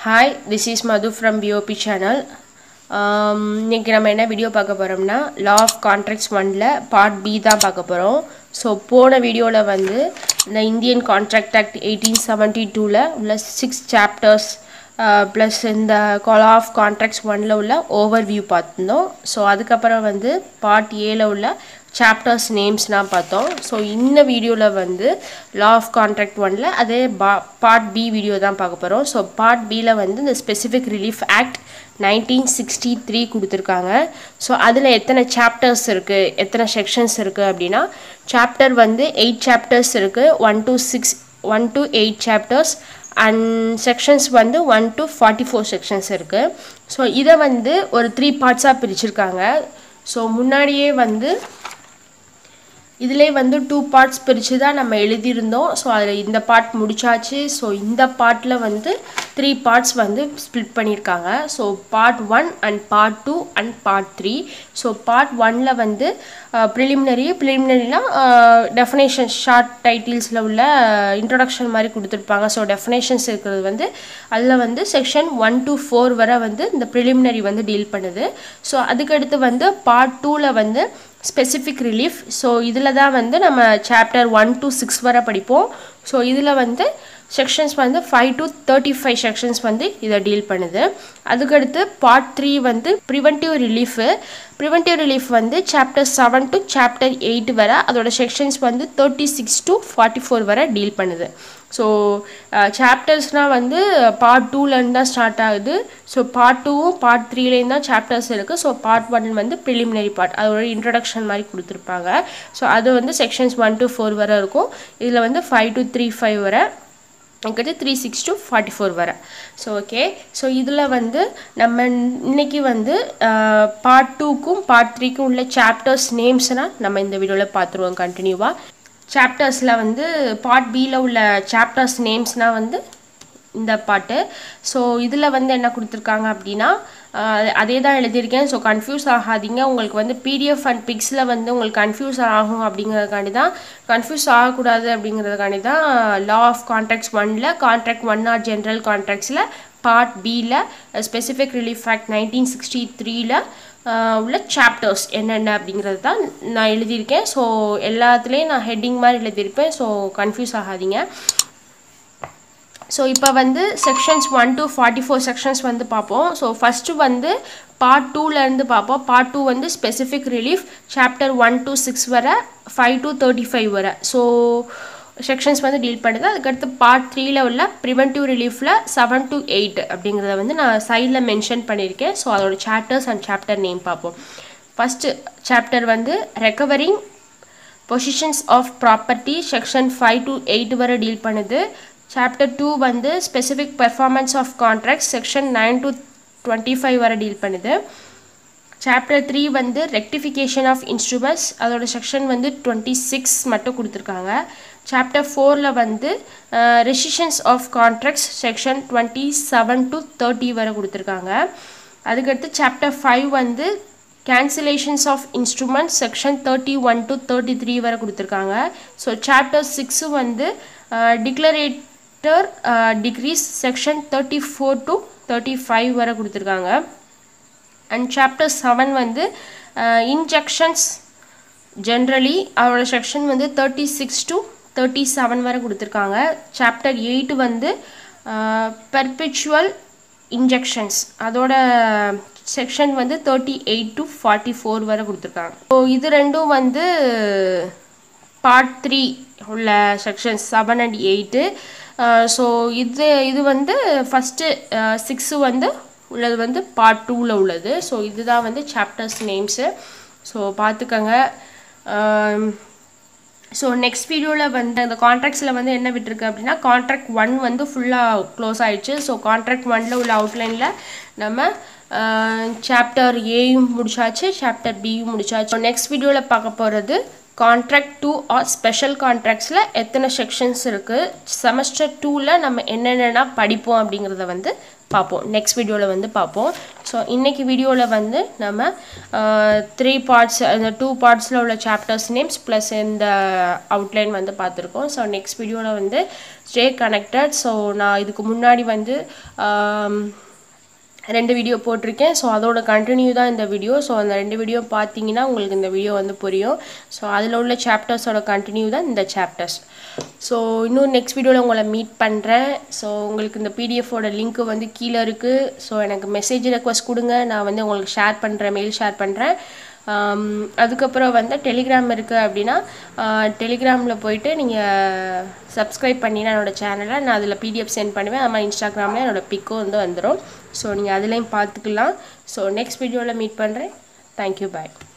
hi this is Madhu from POB channel இன்னைக்கு நம்ம என்ன வீடியோ பார்க்க போகிறோம்னா லா ஆஃப் கான்ட்ராக்ட்ஸ் ஒனில் பார்ட் பி தான் பார்க்க போகிறோம் ஸோ போன வீடியோவில் வந்து இந்த Indian contract act eighteen seventy டூவில் உள்ள சிக்ஸ் சாப்டர்ஸ் ப்ளஸ் இந்த லா ஆஃப் கான்ட்ராக்ட்ஸ் ஒனில் உள்ள ஓவர் வியூ பார்த்துருந்தோம் ஸோ அதுக்கப்புறம் வந்து பார்ட் ஏல உள்ள சாப்டர்ஸ் நேம்ஸ்லாம் பார்த்தோம் ஸோ இந்த வீடியோவில் வந்து லா ஆஃப் கான்ட்ராக்ட் ஒனில் அதே பா பார்ட் பி வீடியோ தான் பார்க்க போகிறோம் ஸோ பார்ட் பியில் வந்து இந்த specific relief act nineteen sixty three கொடுத்துருக்காங்க ஸோ அதில் எத்தனை சாப்டர்ஸ் இருக்குது எத்தனை செக்ஷன்ஸ் இருக்குது அப்படின்னா சாப்டர் வந்து எயிட் சாப்டர்ஸ் இருக்குது one to six one to eight chapters and sections வந்து one to forty four sections இருக்குது ஸோ இதை வந்து ஒரு த்ரீ பார்ட்ஸாக பிரிச்சிருக்காங்க ஸோ முன்னாடியே வந்து இதிலே வந்து டூ பார்ட்ஸ் பிரித்து தான் நம்ம எழுதியிருந்தோம் ஸோ அதில் இந்த பார்ட் முடிச்சாச்சு ஸோ இந்த பார்ட்டில் வந்து த்ரீ பார்ட்ஸ் வந்து ஸ்ப்ளிட் பண்ணியிருக்காங்க so part one and part two and part three so part ஒனில் வந்து ப்ரிலிமினரி ப்ரிலிமினரிலாம் டெஃபனேஷன் ஷார்ட் டைட்டில்ஸில் உள்ள இன்ட்ரொடக்ஷன் மாதிரி கொடுத்துருப்பாங்க ஸோ டெஃபனேஷன்ஸ் இருக்கிறது வந்து அதில் வந்து செக்ஷன் ஒன் டு ஃபோர் வரை வந்து இந்த ப்ரிலிமினரி வந்து டீல் பண்ணுது ஸோ அதுக்கடுத்து வந்து பார்ட் டூவில் வந்து ஸ்பெசிஃபிக் ரிலீஃப் ஸோ இதில் தான் வந்து நம்ம சாப்டர் ஒன் டு சிக்ஸ் வரை படிப்போம் ஸோ இதில் வந்து செக்ஷன்ஸ் வந்து five to thirty five sections வந்து இதை டீல் பண்ணுது அதுக்கடுத்து பார்ட் த்ரீ வந்து ப்ரிவென்டிவ் ரிலீஃபு ப்ரிவென்டிவ் ரிலீஃப் வந்து chapter seven to chapter eight வரை அதோட செக்ஷன்ஸ் வந்து thirty six to forty four வரை டீல் பண்ணுது ஸோ சாப்டர்ஸ்னால் வந்து பார்ட் டூலேருந்து தான் ஸ்டார்ட் ஆகுது ஸோ பார்ட் டூவும் பார்ட் த்ரீலேருந்து தான் சாப்டர்ஸ் இருக்குது ஸோ பார்ட் ஒன் வந்து ப்ரிலிமினரி பார்ட் அதோட இன்ட்ரடக்ஷன் மாதிரி கொடுத்துருப்பாங்க ஸோ அது வந்து செக்ஷன்ஸ் ஒன் டு ஃபோர் வரை இருக்கும் இதில் வந்து ஃபைவ் டு த்ரீ ஃபைவ் வரை எனக்கு three six to forty four வரை ஸோ ஓகே ஸோ இதில் வந்து நம்ம இன்னைக்கு வந்து பார்ட் டூக்கும் பார்ட் த்ரீக்கும் உள்ள சாப்டர்ஸ் நேம்ஸ்னால் நம்ம இந்த வீடியோவில் பார்த்துருவோம் கண்டினியூவாக சாப்டர்ஸில் வந்து பார்ட் பியில் உள்ள சாப்டர்ஸ் நேம்ஸ்னால் வந்து இந்த பாட்டு ஸோ இதில் வந்து என்ன கொடுத்துருக்காங்க அப்படின்னா அதே தான் எழுதியிருக்கேன் ஸோ கன்ஃபியூஸ் ஆகாதீங்க உங்களுக்கு வந்து பிடிஎஃப் அண்ட் பிக்ஸில் வந்து உங்களுக்கு கன்ஃபியூஸ் ஆகும் அப்படிங்கிறதுக்காண்டி தான் கன்ஃபியூஸ் ஆகக்கூடாது அப்படிங்கிறதுக்காண்டி தான் லா ஆஃப் கான்ட்ராக்ட்ஸ் ஒனில் கான்ட்ராக்ட் ஒன் ஆர் ஜென்ரல் கான்ட்ராக்ட்ஸில் பார்ட் பியில் specific relief act nineteen sixty த்ரீல உள்ள சாப்டர்ஸ் என்னென்ன அப்படிங்கிறது தான் நான் எழுதியிருக்கேன் ஸோ எல்லாத்துலேயும் நான் ஹெட்டிங் மாதிரி எழுதியிருப்பேன் ஸோ கன்ஃபியூஸ் ஆகாதீங்க ஸோ இப்போ வந்து sections one to forty four sections வந்து பார்ப்போம் ஸோ ஃபஸ்ட்டு வந்து பார்ட் டூலேருந்து பார்ப்போம் பார்ட் டூ வந்து specific relief chapter one to six வரை ஃபைவ் டு தேர்ட்டி ஃபைவ் வரை ஸோ செக்ஷன்ஸ் வந்து டீல் பண்ணுது அதுக்கடுத்து பார்ட் த்ரீல உள்ள ப்ரிவென்டிவ் ரிலீஃபில் செவன் டு எயிட் அப்படிங்கிறத வந்து நான் சைடில் மென்ஷன் பண்ணியிருக்கேன் ஸோ அதோட சாப்டர்ஸ் அண்ட் சாப்டர் நேம் பார்ப்போம் ஃபஸ்ட்டு சாப்டர் வந்து recovering possessions of property section five to eight வரை டீல் பண்ணுது சாப்டர் டூ வந்து specific performance of contract section nine to twenty five வரை டீல் பண்ணுது சாப்டர் த்ரீ வந்து ரெக்டிஃபிகேஷன் ஆஃப் இன்ஸ்ட்ருமெண்ட்ஸ் அதோட section வந்து டுவெண்ட்டி சிக்ஸ் மட்டும் கொடுத்துருக்காங்க சாப்டர் ஃபோரில் வந்து rescissions of contracts section twenty seven to thirty வரை கொடுத்துருக்காங்க அதுக்கடுத்து சாப்டர் ஃபைவ் வந்து cancellations of instruments section thirty one to thirty three வரை கொடுத்துருக்காங்க ஸோ சாப்டர் சிக்ஸு வந்து declaratory decrees section thirty four to thirty five வரை கொடுத்துருக்காங்க அண்ட் சாப்டர் செவன் வந்து இன்ஜெக்ஷன்ஸ் ஜென்ரலி அவரோட செக்ஷன் வந்து thirty six to thirty seven வரை கொடுத்துருக்காங்க சாப்டர் எயிட் வந்து பெர்பிச்சுவல் இன்ஜெக்ஷன்ஸ் அதோட செக்ஷன் வந்து thirty eight to forty four வரை கொடுத்துருக்காங்க ஸோ இது ரெண்டும் வந்து பார்ட் த்ரீ உள்ள sections seven and eight so இது இது வந்து ஃபஸ்ட்டு சிக்ஸு வந்து உள்ளது வந்து பார்ட் டூவில் உள்ளது ஸோ இதுதான் வந்து சாப்டர்ஸ் நேம்ஸு ஸோ பார்த்துக்கங்க ஸோ நெக்ஸ்ட் வீடியோவில் வந்து அந்த கான்ட்ராக்ட்ஸில் வந்து என்ன விட்டுருக்கு அப்படின்னா கான்ட்ராக்ட் ஒன் வந்து ஃபுல்லாக க்ளோஸ் ஆயிடுச்சு ஸோ கான்ட்ராக்ட் ஒனில் உள்ள அவுட்லைனில் நம்ம சாப்டர் ஏயும் முடிச்சாச்சு சாப்டர் பியும் முடிச்சாச்சு நெக்ஸ்ட் வீடியோவில் பார்க்க போகிறது கான்ட்ராக்ட் டூ ஆர் ஸ்பெஷல் கான்ட்ராக்ட்ஸில் எத்தனை செக்ஷன்ஸ் இருக்குது செமஸ்டர் டூவில் நம்ம என்னென்னா படிப்போம் அப்படிங்கிறத வந்து பார்ப்போம் நெக்ஸ்ட் வீடியோவில் வந்து பார்ப்போம் ஸோ இன்றைக்கி வீடியோவில் வந்து நம்ம த்ரீ பார்ட்ஸ் அந்த டூ பார்ட்ஸில் உள்ள சாப்டர்ஸ் நேம்ஸ் ப்ளஸ் இந்த அவுட்லைன் வந்து பார்த்துருக்கோம் ஸோ நெக்ஸ்ட் வீடியோவில் வந்து ஸ்டே கனெக்டட் ஸோ நான் இதுக்கு முன்னாடி வந்து ஆம், ரெண்டு வீடியோ போட்டிருக்கேன் ஸோ அதோட கண்டினியூ தான் இந்த வீடியோ ஸோ அந்த ரெண்டு வீடியோ பார்த்தீங்கன்னா உங்களுக்கு இந்த வீடியோ வந்து புரியும் ஸோ அதில் உள்ள சாப்டர்ஸோட கண்டினியூ தான் இந்த சாப்டர்ஸ் ஸோ இன்னும் நெக்ஸ்ட் வீடியோவில் உங்களை மீட் பண்ணுறேன் ஸோ உங்களுக்கு இந்த பிடிஎஃபோட லிங்க் வந்து கீழே இருக்குது ஸோ எனக்கு மெசேஜ் ரெக்வஸ்ட் கொடுங்க நான் வந்து உங்களுக்கு ஷேர் பண்ணுறேன் மெயில் ஷேர் பண்ணுறேன் ஆம், அதுக்கப்புறம் வந்து டெலிகிராம் இருக்குது அப்படின்னா டெலிகிராமில் போயிட்டு நீங்கள் சப்ஸ்கிரைப் பண்ணினா என்னோடய சேனலை நான் அதில் பிடிஎஃப் சென்ட் பண்ணுவேன் அது மாதிரி இன்ஸ்டாகிராமில் என்னோடய பிக்கும் வந்து வந்துடும் ஸோ நீங்கள் அதுலேயும் பார்த்துக்கலாம் ஸோ நெக்ஸ்ட் வீடியோவில் மீட் பண்ணுறேன் தேங்க்யூ பாய்